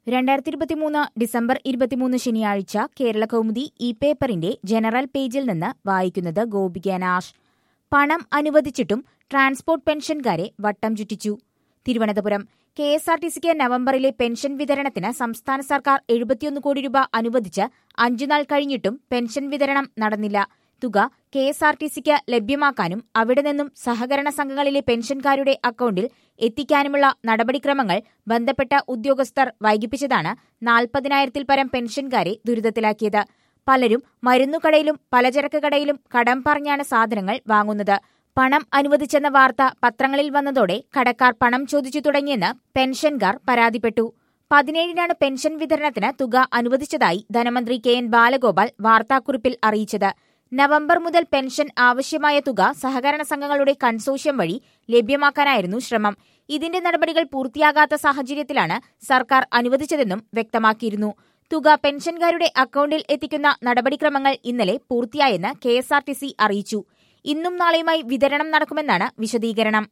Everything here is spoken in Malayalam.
രണ്ടായിരത്തി ഇരുപത്തിമൂന്ന് ഡിസംബർ ഇരുപത്തിമൂന്ന് ശനിയാഴ്ച കേരള കൗമുദി ഈ പേപ്പറിന്റെ ജനറൽ പേജിൽ നിന്ന് വായിക്കുന്നത് ഗോപിക നാഷ് പണം അനുവദിച്ചിട്ടും ട്രാൻസ്പോർട്ട് പെൻഷൻകാരെ വട്ടം ചുറ്റിച്ചു Thiruvananthapuram K S R T സിക്ക് നവംബറിലെ പെൻഷൻ വിതരണത്തിന് സംസ്ഥാന സർക്കാർ എഴുപത്തിയൊന്ന് കോടി രൂപ അനുവദിച്ച് അഞ്ചുനാൾ കഴിഞ്ഞിട്ടും പെൻഷൻ വിതരണം നടന്നില്ല തുക കെ എസ് ആർ ടി സിക്ക് ലഭ്യമാക്കാനും അവിടെ നിന്നും സഹകരണ സംഘങ്ങളിലെ പെൻഷൻകാരുടെ അക്കൌണ്ടിൽ എത്തിക്കാനുമുള്ള നടപടിക്രമങ്ങൾ ബന്ധപ്പെട്ട ഉദ്യോഗസ്ഥർ വൈകിപ്പിച്ചതാണ് നാൽപ്പതിനായിരത്തിൽ പരം പെൻഷൻകാരെ ദുരിതത്തിലാക്കിയത് പലരും മരുന്നുകടയിലും പലചരക്ക് കടയിലും കടം പറഞ്ഞാണ് സാധനങ്ങൾ വാങ്ങുന്നത് പണം അനുവദിച്ചെന്ന വാർത്ത പത്രങ്ങളിൽ വന്നതോടെ കടക്കാർ പണം ചോദിച്ചു തുടങ്ങിയെന്ന് പെൻഷൻകാർ പരാതിപ്പെട്ടു പതിനേഴിനാണ് പെൻഷൻ വിതരണത്തിന് തുക അനുവദിച്ചതായി ധനമന്ത്രി കെ എൻ ബാലഗോപാൽ വാർത്താക്കുറിപ്പിൽ അറിയിച്ചത് നവംബർ മുതൽ പെൻഷൻ ആവശ്യമായ തുക സഹകരണ സംഘങ്ങളുടെ കൺസോഷ്യം വഴി ലഭ്യമാക്കാനായിരുന്നു ശ്രമം ഇതിന്റെ നടപടികൾ പൂർത്തിയാകാത്ത സാഹചര്യത്തിലാണ് സർക്കാർ അനുവദിച്ചതെന്നും വ്യക്തമാക്കിയിരുന്നു തുക പെൻഷൻകാരുടെ അക്കൌണ്ടിൽ എത്തിക്കുന്ന നടപടിക്രമങ്ങൾ ഇന്നലെ പൂർത്തിയായെന്ന് കെ അറിയിച്ചു ഇന്നും നാളെയുമായി വിതരണം നടക്കുമെന്നാണ് വിശദീകരണം